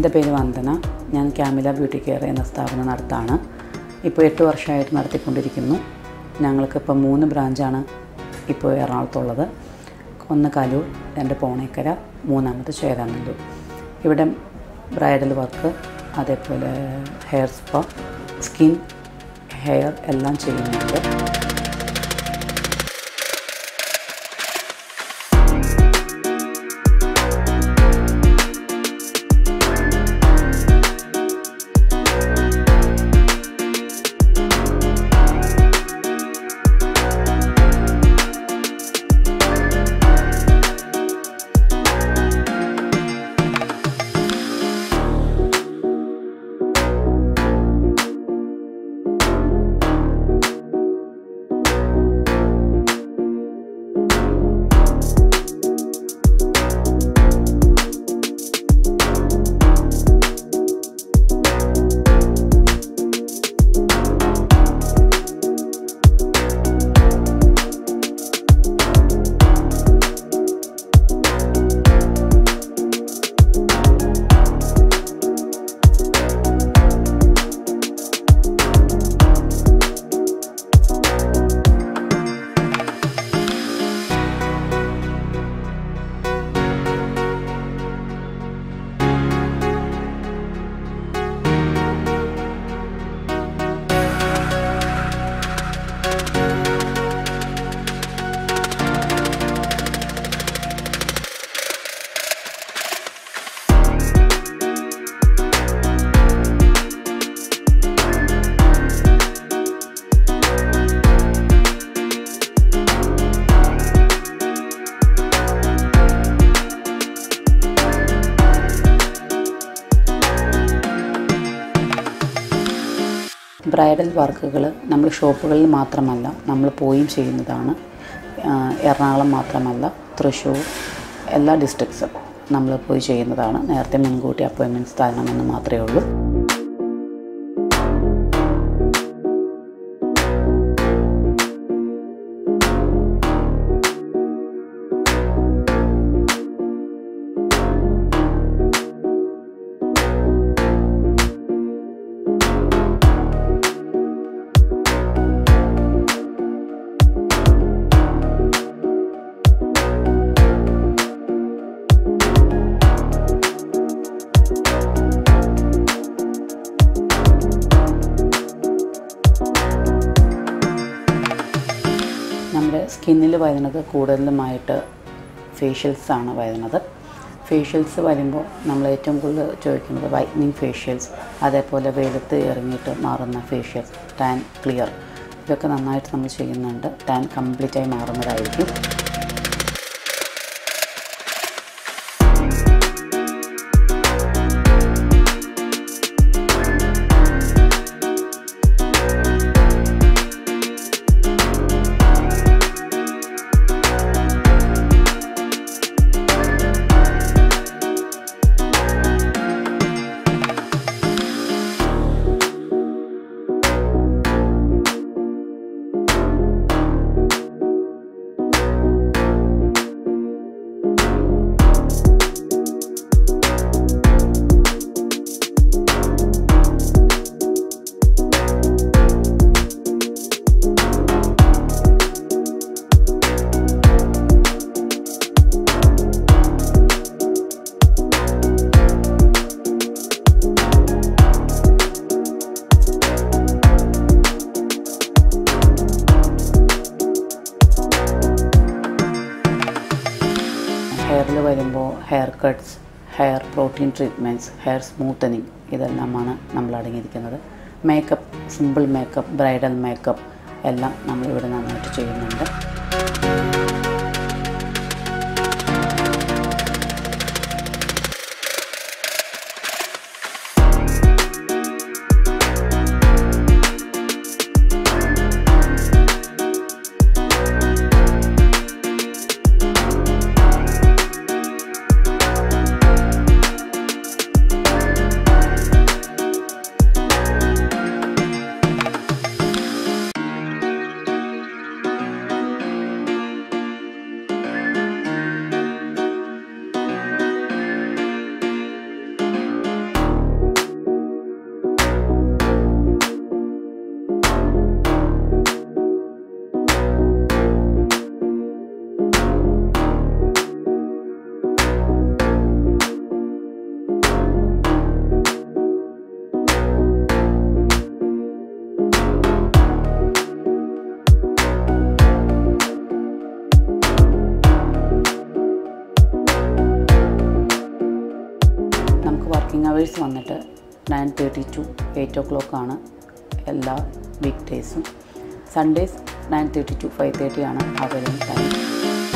എൻ്റെ പേര് വന്ദന ഞാൻ ക്യാമില ബ്യൂട്ടി കെയർ എന്ന സ്ഥാപനം നടത്താണ് ഇപ്പോൾ എട്ട് വർഷമായിട്ട് നടത്തിക്കൊണ്ടിരിക്കുന്നു ഞങ്ങൾക്കിപ്പോൾ മൂന്ന് ബ്രാഞ്ചാണ് ഇപ്പോൾ എറണാകുളത്തുള്ളത് ഒന്ന് കലൂർ രണ്ട് പോണേക്കര മൂന്നാമത് ചേരാനല്ലൂർ ഇവിടെ ബ്രൈഡൽ വർക്ക് അതേപോലെ ഹെയർ സ്പാ സ്കിൻ ഹെയർ എല്ലാം ചെയ്യുന്നുണ്ട് ബ്രൈഡൽ വർക്കുകൾ നമ്മൾ ഷോപ്പുകളിൽ മാത്രമല്ല നമ്മൾ പോയും ചെയ്യുന്നതാണ് ആ, എറണാകുളം മാത്രമല്ല തൃശ്ശൂർ എല്ലാ ഡിസ്ട്രിക്ട്സും നമ്മൾ പോയി ചെയ്യുന്നതാണ് നേരത്തെ മുൻകൂട്ടി അപ്പോയിൻമെൻറ്റ്സ് തരണമെന്ന് മാത്രമേ ഉള്ളൂ നമ്മുടെ സ്കിന്നിൽ വരുന്നത് കൂടുതലുമായിട്ട് ഫേഷ്യൽസ് ആണ് വരുന്നത് ഫേഷ്യൽസ് വരുമ്പോൾ നമ്മൾ ഏറ്റവും കൂടുതൽ ചോദിക്കുന്നത് വൈറ്റനിങ് ഫേഷ്യൽസ് അതേപോലെ വെയിലത്ത് ഇറങ്ങിയിട്ട് മാറുന്ന ഫേഷ്യൽസ് ടാൻ ക്ലിയർ ഇതൊക്കെ നന്നായിട്ട് നമ്മൾ ചെയ്യുന്നുണ്ട് ടാൻ കംപ്ലീറ്റ് ആയി മാറുന്നതായിരിക്കും ഹെയറിൽ വരുമ്പോൾ hair cuts hair protein treatments hair smoothening ഇതെല്ലാമാണ് നമ്മൾ അടങ്ങിയിരിക്കുന്നത് makeup simple makeup bridal makeup എല്ലാം നമ്മളിവിടെ നന്നായിട്ട് ചെയ്യുന്നുണ്ട് അവേഴ്സ് വന്നിട്ട് നയൻ തേർട്ടി ടു എയ്റ്റ് ഒ ക്ലോക്കാണ് എല്ലാ വീക്ക് ഡേയ്സും Sundays nine thirty to five thirty ആണ് അവൈലബിൾ ടൈം